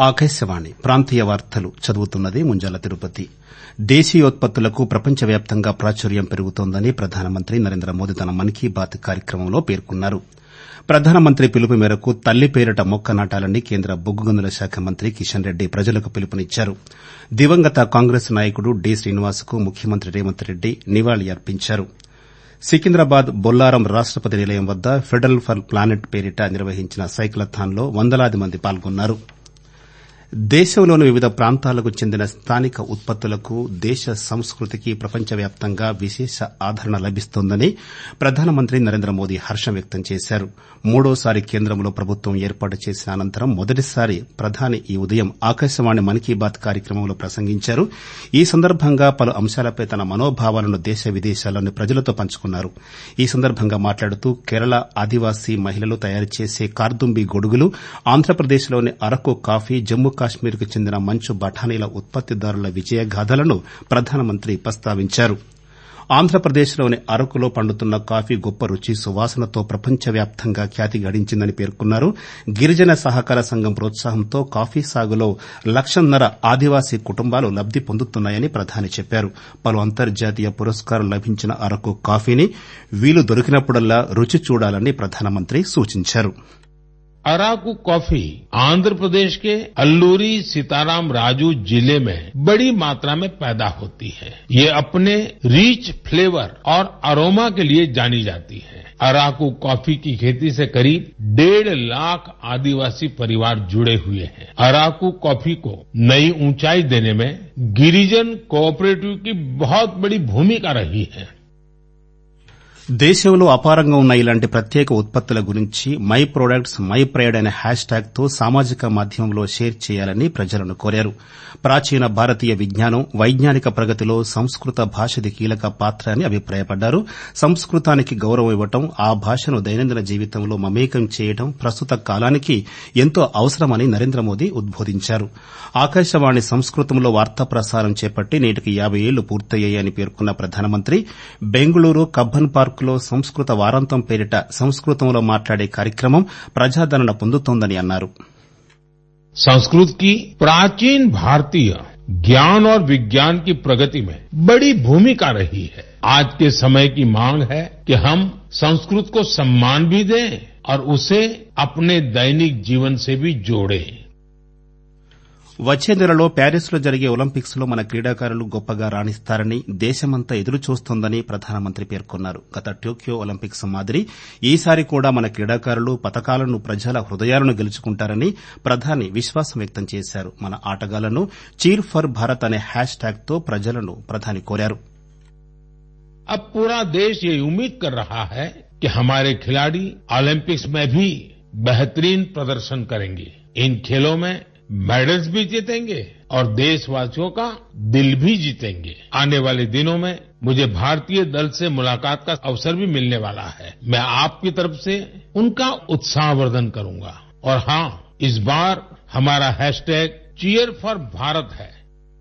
ఆకాశవాణి ప్రాంతీయ వార్తలు చదువుతున్నది ముంజాల తిరుపతి దేశీయోత్పత్తులకు ప్రపంచవ్యాప్తంగా ప్రాచుర్యం పెరుగుతోందని ప్రధానమంత్రి నరేంద్ర మోదీ తన మన్ కీ బాత్ కార్యక్రమంలో పేర్కొన్నారు ప్రధానమంత్రి పిలుపు మేరకు తల్లి పేరిట మొక్క నాటాలని కేంద్ర బొగ్గు గనుల శాఖ మంత్రి కిషన్ రెడ్డి ప్రజలకు పిలుపునిచ్చారు దివంగత కాంగ్రెస్ నాయకుడు డి శ్రీనివాస్కు ముఖ్యమంత్రి రేవంత్ రెడ్డి నివాళి అర్పించారు సికింద్రాబాద్ బొల్లారం రాష్టపతి నిలయం వద్ద ఫెడరల్ ఫర్ ప్లానెట్ పేరిట నిర్వహించిన సైక్లథాన్లో వందలాది మంది పాల్గొన్నారు దేశంలోని వివిధ ప్రాంతాలకు చెందిన స్థానిక ఉత్పత్తులకు దేశ సంస్కృతికి ప్రపంచవ్యాప్తంగా విశేష ఆదరణ లభిస్తోందని ప్రధానమంత్రి నరేంద్ర మోదీ హర్షం వ్యక్తం చేశారు మూడోసారి కేంద్రంలో ప్రభుత్వం ఏర్పాటు చేసిన అనంతరం మొదటిసారి ప్రధాని ఈ ఉదయం ఆకాశవాణి మన్ కీ బాత్ కార్యక్రమంలో ప్రసంగించారు ఈ సందర్భంగా పలు అంశాలపై తన మనోభావాలను దేశ విదేశాల్లోని ప్రజలతో పంచుకున్నారు ఈ సందర్భంగా మాట్లాడుతూ కేరళ ఆదివాసీ మహిళలు తయారు చేసే కార్దుంబి గొడుగులు ఆంధ్రప్రదేశ్లోని అరకు కాఫీ జమ్మూ కాశ్మీర్కు చెందిన మంచు బఠానీల ఉత్పత్తిదారుల విజయగాథలను ప్రధానమంత్రి ప్రస్తావించారు ఆంధ్రప్రదేశ్లోని అరకులో పండుతున్న కాఫీ గొప్ప రుచి సువాసనతో ప్రపంచవ్యాప్తంగా ఖ్యాతి గడించిందని పేర్కొన్నారు గిరిజన సహకార సంఘం ప్రోత్సాహంతో కాఫీ సాగులో లక్షన్నర ఆదివాసీ కుటుంబాలు లబ్ది పొందుతున్నాయని ప్రధాని చెప్పారు పలు అంతర్జాతీయ పురస్కారాలు లభించిన అరకు కాఫీని వీలు దొరికినప్పుడల్లా రుచి చూడాలని ప్రధానమంత్రి సూచించారు अराकू कॉफी आंध्र प्रदेश के अल्लूरी सीताराम राजू जिले में बड़ी मात्रा में पैदा होती है ये अपने रिच फ्लेवर और अरोमा के लिए जानी जाती है अराकू कॉफी की खेती से करीब डेढ़ लाख आदिवासी परिवार जुड़े हुए हैं अराकू कॉफी को नई ऊंचाई देने में गिरिजन कोऑपरेटिव की बहुत बड़ी भूमिका रही है దేశంలో అపారంగా ఉన్న ఇలాంటి ప్రత్యేక ఉత్పత్తుల గురించి మై ప్రొడక్ట్స్ మై ప్రైడ్ అనే హ్యాష్ ట్యాగ్ తో సామాజిక మాధ్యమంలో షేర్ చేయాలని ప్రజలను కోరారు ప్రాచీన భారతీయ విజ్ఞానం వైజ్ఞానిక ప్రగతిలో సంస్కృత భాషది కీలక పాత్ర అని అభిప్రాయపడ్డారు సంస్కృతానికి గౌరవం ఇవ్వడం ఆ భాషను దైనందిన జీవితంలో మమేకం చేయడం ప్రస్తుత కాలానికి ఎంతో అవసరమని నరేంద్ర మోదీ ఉద్బోధించారు ఆకాశవాణి సంస్కృతంలో వార్తా ప్రసారం చేపట్టి నేటికి యాబై ఏళ్లు పూర్తయ్యాయని పేర్కొన్న ప్రధానమంత్రి బెంగళూరు కబ్బన్ పార్క్ లో సంస్కృత వారాంతం పేరిట సంస్కృతంలో మాట్లాడే కార్యక్రమం ప్రజాదరణ పొందుతోందని అన్నారు संस्कृत की प्राचीन भारतीय ज्ञान और विज्ञान की प्रगति में बड़ी भूमिका रही है आज के समय की मांग है कि हम संस्कृत को सम्मान भी दें और उसे अपने दैनिक जीवन से भी जोड़ें వచ్చే నెలలో ప్యారిస్ లో జరిగే ఒలింపిక్స్ లో మన క్రీడాకారులు గొప్పగా రాణిస్తారని దేశమంతా ఎదురుచూస్తోందని ప్రధానమంత్రి పేర్కొన్నారు గత టోక్యో ఒలింపిక్స్ మాదిరి ఈసారి కూడా మన క్రీడాకారులు పతకాలను ప్రజల హృదయాలను గెలుచుకుంటారని ప్రధాని విశ్వాసం వ్యక్తం చేశారు మన ఆటగాళ్లను చీర్ ఫర్ భారత్ అనే హ్యాష్ ట్యాగ్ తో ప్రజలను ప్రధాని కోరారు अब पूरा देश ये उम्मीद कर रहा है कि हमारे खिलाड़ी ओलंपिक्स में भी बेहतरीन प्रदर्शन करेंगे इन खेलों में मेडल्स भी जीतेंगे और देशवासियों का दिल भी जीतेंगे आने वाले दिनों में मुझे भारतीय दल से मुलाकात का अवसर भी मिलने वाला है मैं आपकी तरफ से उनका उत्साहवर्धन करूंगा और हाँ इस बार हमारा हैशटैग चीयर फॉर भारत है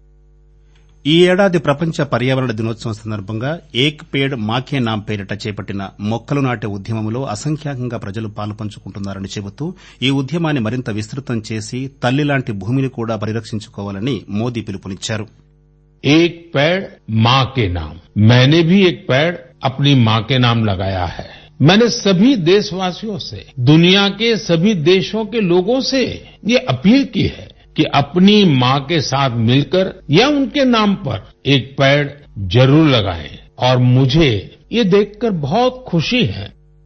ఈ ఏడాది ప్రపంచ పర్యావరణ దినోత్సవం సందర్భంగా ఏక్ పేడ్ మాకే నామ్ పేరిట చేపట్టిన మొక్కలు నాటే ఉద్యమంలో అసంఖ్యాకంగా ప్రజలు పాలుపంచుకుంటున్నారని చెబుతూ ఈ ఉద్యమాన్ని మరింత విస్తృతం చేసి తల్లిలాంటి భూమిని కూడా పరిరక్షించుకోవాలని మోదీ పిలుపునిచ్చారు एक पेड़ माँ के नाम मैंने भी एक पेड़ अपनी माँ के नाम लगाया है मैंने सभी देशवासियों से दुनिया के सभी देशों के लोगों से ये अपील की है कि अपनी माँ के साथ मिलकर या उनके नाम पर एक पेड़ जरूर लगाएं और मुझे ये देखकर बहुत खुशी है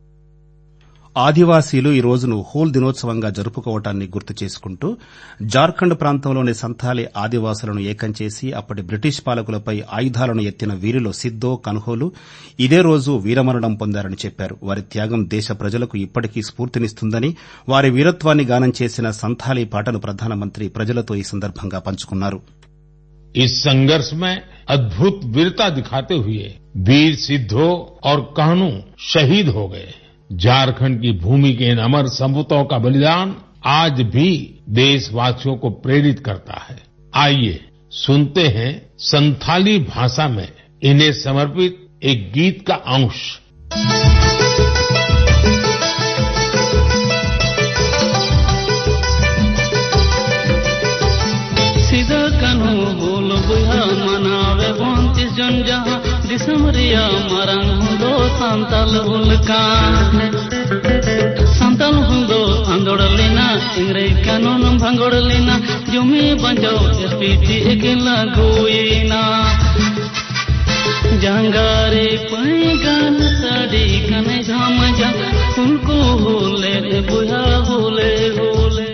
ఆదివాసీలు ఈ రోజును హూల్ దినోత్సవంగా జరుపుకోవటాన్ని గుర్తు చేసుకుంటూ జార్ఖండ్ ప్రాంతంలోని సంతాలి ఆదివాసులను ఏకం చేసి అప్పటి బ్రిటిష్ పాలకులపై ఆయుధాలను ఎత్తిన వీరిలో సిద్దో కన్హోలు ఇదే రోజు వీరమరణం పొందారని చెప్పారు వారి త్యాగం దేశ ప్రజలకు ఇప్పటికీ స్ఫూర్తినిస్తుందని వారి వీరత్వాన్ని గానం చేసిన సంతాలీ పాటను ప్రధానమంత్రి ప్రజలతో ఈ సందర్భంగా పంచుకున్నారు इस संघर्ष में अद्भुत वीरता दिखाते हुए वीर सिद्धो और कहनू शहीद हो गए झारखंड की भूमि के इन अमर सपूतों का बलिदान आज भी देशवासियों को प्रेरित करता है आइए सुनते हैं संथाली भाषा में इन्हें समर्पित एक गीत का अंश ᱤᱭᱟ ᱢᱟᱨᱟᱝ ᱦᱩᱸᱫᱚ ᱥᱟᱱᱛᱟᱞ ᱦᱩᱞᱠᱟᱱ ᱥᱟᱱᱛᱟᱞ ᱦᱩᱸᱫᱚ ᱟᱸᱫᱳᱲ ᱞᱮᱱᱟ ᱤᱝᱨᱮᱡ ᱠᱟᱱᱩᱱ ᱵᱷᱟᱸᱜᱚᱲ ᱞᱮᱱᱟ ᱡᱩᱢᱤ ᱵᱟᱧᱪᱟᱣ ᱮᱥᱯᱤᱴᱤ ᱮᱠᱤᱱ ᱞᱟᱹᱜᱩᱭᱮᱱᱟ জাঙ্গারে পাইগান সাডি কানে ঝাম ঝা ফুলকু হলে বুঝা হলে হলে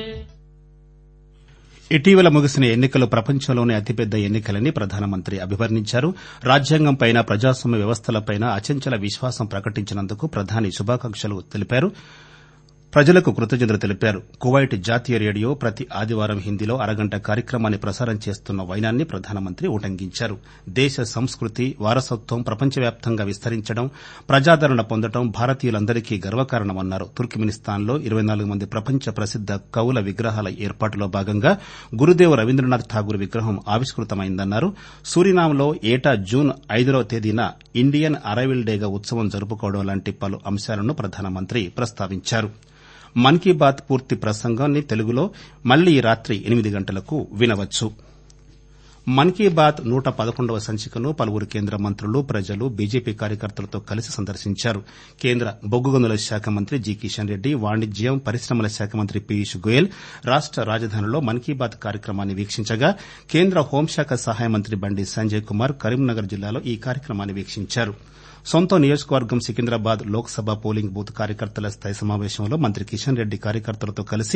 ఇటీవల ముగిసిన ఎన్నికలు ప్రపంచంలోనే అతిపెద్ద ఎన్నికలని ప్రధానమంత్రి అభివర్ణించారు రాజ్యాంగంపైన ప్రజాస్వామ్య వ్యవస్థలపైన అచంచల విశ్వాసం ప్రకటించినందుకు ప్రధాని శుభాకాంక్షలు తెలిపారు ప్రజలకు కృతజ్ఞతలు తెలిపారు కువైట్ జాతీయ రేడియో ప్రతి ఆదివారం హిందీలో అరగంట కార్యక్రమాన్ని ప్రసారం చేస్తున్న వైనాన్ని ప్రధానమంత్రి ఉటంకించారు దేశ సంస్కృతి వారసత్వం ప్రపంచవ్యాప్తంగా విస్తరించడం ప్రజాదరణ పొందడం భారతీయులందరికీ గర్వకారణమన్నారు తుర్క్మెనిస్తాన్లో ఇరవై నాలుగు మంది ప్రపంచ ప్రసిద్ద కవుల విగ్రహాల ఏర్పాటులో భాగంగా గురుదేవ్ రవీంద్రనాథ్ ఠాగూర్ విగ్రహం ఆవిష్కృతమైందన్నారు సూరినాంలో ఏటా జూన్ ఐదవ తేదీన ఇండియన్ అరైవల్ డేగా ఉత్సవం జరుపుకోవడం లాంటి పలు అంశాలను ప్రధానమంత్రి ప్రస్తావించారు మన్ కీ బాత్ పూర్తి ప్రసంగాన్ని తెలుగులో మళ్లీ ఈ రాత్రి ఎనిమిది గంటలకు వినవచ్చు మన్ కీ బాత్ నూట పదకొండవ సంచికను పలువురు కేంద్ర మంత్రులు ప్రజలు బీజేపీ కార్యకర్తలతో కలిసి సందర్శించారు కేంద్ర బొగ్గు గనుల శాఖ మంత్రి జి కిషన్ రెడ్డి వాణిజ్యం పరిశ్రమల శాఖ మంత్రి పీయూష్ గోయల్ రాష్ట రాజధానిలో మన్ కీ బాత్ కార్యక్రమాన్ని వీక్షించగా కేంద్ర హోంశాఖ సహాయ మంత్రి బండి సంజయ్ కుమార్ కరీంనగర్ జిల్లాలో ఈ కార్యక్రమాన్ని వీక్షించారు సొంత నియోజకవర్గం సికింద్రాబాద్ లోక్ సభ పోలింగ్ బూత్ కార్యకర్తల స్థాయి సమావేశంలో మంత్రి కిషన్ రెడ్డి కార్యకర్తలతో కలిసి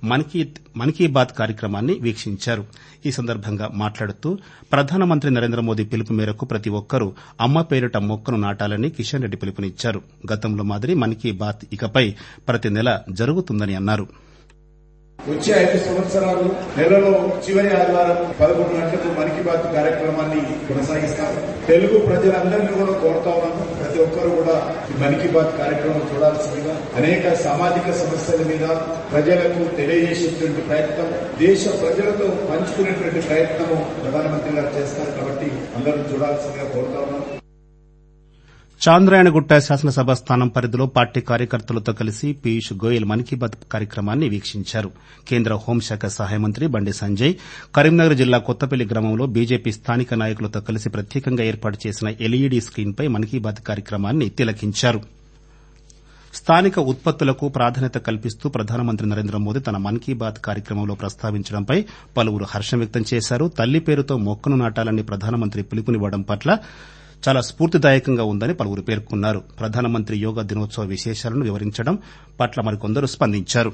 మన్ కీ బాత్ కార్యక్రమాన్ని వీక్షించారు ఈ సందర్భంగా మాట్లాడుతూ ప్రధానమంత్రి నరేంద్ర మోదీ పిలుపు మేరకు ప్రతి ఒక్కరూ అమ్మ పేరిట మొక్కను నాటాలని కిషన్ రెడ్డి పిలుపునిచ్చారు గతంలో మాదిరి మన్ కీ బాత్ ఇకపై ప్రతి నెల జరుగుతుందని అన్నారు వచ్చే ఐదు సంవత్సరాలు నెలలో చివరి ఆదివారం పదకొండు గంటలకు మన్ కీ బాత్ కార్యక్రమాన్ని కొనసాగిస్తాం తెలుగు ప్రజలందరినీ కూడా కోరుతా ఉన్నాను ప్రతి ఒక్కరు కూడా ఈ మన్ కీ బాత్ కార్యక్రమం చూడాల్సిందిగా అనేక సామాజిక సమస్యల మీద ప్రజలకు తెలియజేసేటువంటి ప్రయత్నం దేశ ప్రజలతో పంచుకునేటువంటి ప్రయత్నము ప్రధానమంత్రి గారు చేస్తారు కాబట్టి అందరూ చూడాల్సిందిగా కోరుతా ఉన్నాను చాంద్రాయణగుట్ట శాసనసభ స్థానం పరిధిలో పార్టీ కార్యకర్తలతో కలిసి పీయూష్ గోయల్ మన్ కీ బాత్ కార్యక్రమాన్ని వీక్షించారు కేంద్ర హోంశాఖ సహాయ మంత్రి బండి సంజయ్ కరీంనగర్ జిల్లా కొత్తపల్లి గ్రామంలో బీజేపీ స్థానిక నాయకులతో కలిసి ప్రత్యేకంగా ఏర్పాటు చేసిన ఎల్ఈడీ స్క్రీన్పై మన్ కీ బాత్ కార్యక్రమాన్ని తిలకించారు స్థానిక ఉత్పత్తులకు ప్రాధాన్యత కల్పిస్తూ ప్రధానమంత్రి నరేంద్ర మోదీ తన మన్ కీ బాత్ కార్యక్రమంలో ప్రస్తావించడంపై పలువురు హర్షం వ్యక్తం చేశారు తల్లి పేరుతో మొక్కను నాటాలని ప్రధానమంత్రి పిలుపునివ్వడం పట్ల చాలా స్పూర్తిదాయకంగా ఉందని పలువురు పేర్కొన్నారు ప్రధానమంత్రి యోగా దినోత్సవ విశేషాలను వివరించడం పట్ల మరికొందరు స్పందించారు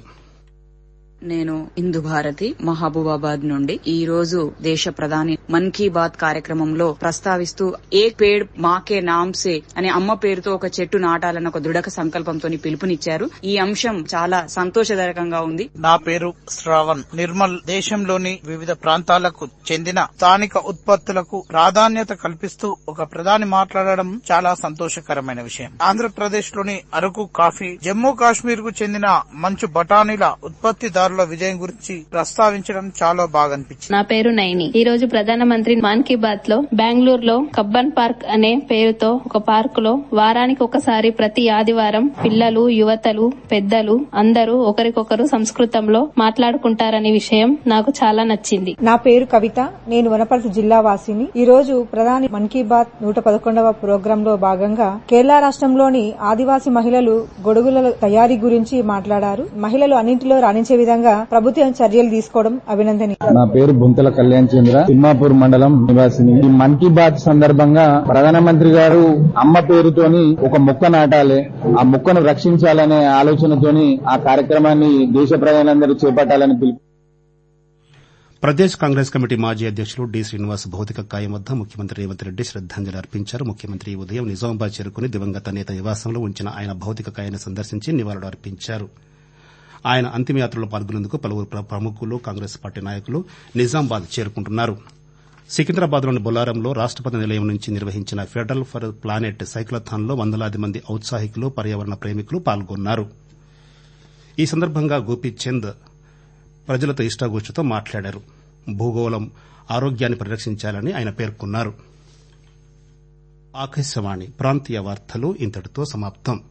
నేను ఇందు భారతి మహబూబాబాద్ నుండి ఈ రోజు దేశ ప్రధాని మన్ కీ బాత్ కార్యక్రమంలో ప్రస్తావిస్తూ ఏ పేడ్ మాకే నామ్ సే అనే అమ్మ పేరుతో ఒక చెట్టు నాటాలన్న ఒక దృఢ సంకల్పంతో పిలుపునిచ్చారు ఈ అంశం చాలా సంతోషదాయకంగా ఉంది నా పేరు శ్రావణ్ నిర్మల్ దేశంలోని వివిధ ప్రాంతాలకు చెందిన స్థానిక ఉత్పత్తులకు ప్రాధాన్యత కల్పిస్తూ ఒక ప్రధాని మాట్లాడడం చాలా సంతోషకరమైన విషయం ఆంధ్రప్రదేశ్ లోని అరకు కాఫీ జమ్మూ కాశ్మీర్ కు చెందిన మంచు బఠానీల ఉత్పత్తిదారుల విజయం గురించి ప్రస్తావించడం చాలా బాగా అనిపించింది నా పేరు నైని ఈ రోజు ప్రధానమంత్రి మన్ కీ బాత్ లో బెంగళూరులో కబ్బన్ పార్క్ అనే పేరుతో ఒక పార్క్ లో వారానికి ఒకసారి ప్రతి ఆదివారం పిల్లలు యువతలు పెద్దలు అందరూ ఒకరికొకరు సంస్కృతంలో మాట్లాడుకుంటారనే విషయం నాకు చాలా నచ్చింది నా పేరు కవిత నేను వనపర్తి జిల్లా వాసిని ఈ రోజు ప్రధాని మన్ కీ బాత్ నూట పదకొండవ ప్రోగ్రాం లో భాగంగా కేరళ రాష్ట్రంలోని ఆదివాసీ మహిళలు గొడుగుల తయారీ గురించి మాట్లాడారు మహిళలు అన్నింటిలో రాణించే విధంగా ప్రభుత్వం చర్యలు తీసుకోవడం అభినందనీయం నా పేరు బుంతల కళ్యాణ్ చంద్ర తిమ్మాపూర్ మండలం నివాసిని ఈ మన్ కీ బాత్ సందర్భంగా ప్రధానమంత్రి గారు అమ్మ పేరుతోని ఒక మొక్క నాటాలి ఆ మొక్కను రక్షించాలనే ఆలోచనతోని ఆ కార్యక్రమాన్ని దేశ ప్రజలందరూ చేపట్టాలని పిలుపు ప్రదేశ్ కాంగ్రెస్ కమిటీ మాజీ అధ్యకులు డి శ్రీనివాస్ భౌతిక కాయం వద్ద ముఖ్యమంత్రి రేవంత్ రెడ్డి శ్రద్దాంజలి అర్పించారు ముఖ్యమంత్రి ఈ ఉదయం నిజామాబాద్ చేరుకుని దివంగత నేత నివాసంలో ఉంచిన ఆయన భౌతిక కాయాన్ని సందర్శించి నివాళులు అర్పించారు ఆయన అంతిమయాత్రలో పాల్గొనేందుకు పలువురు ప్రముఖులు కాంగ్రెస్ పార్టీ నాయకులు నిజామాబాద్ చేరుకుంటున్నారు సికింద్రాబాద్లోని బొల్లారంలో రాష్టపతి నిలయం నుంచి నిర్వహించిన ఫెడరల్ ఫర్ ప్లానెట్ సైక్లథాన్లో వందలాది మంది ఔత్సాహికులు పర్యావరణ ప్రేమికులు పాల్గొన్నారు ఈ సందర్భంగా గోపీచంద్ ప్రజలతో ఇష్టాగోష్ఠితో మాట్లాడారు భూగోళం ఆరోగ్యాన్ని పరిరక్షించాలని ఆయన పేర్కొన్నారు ఆకాశవాణి ప్రాంతీయ వార్తలు ఇంతటితో సమాప్తం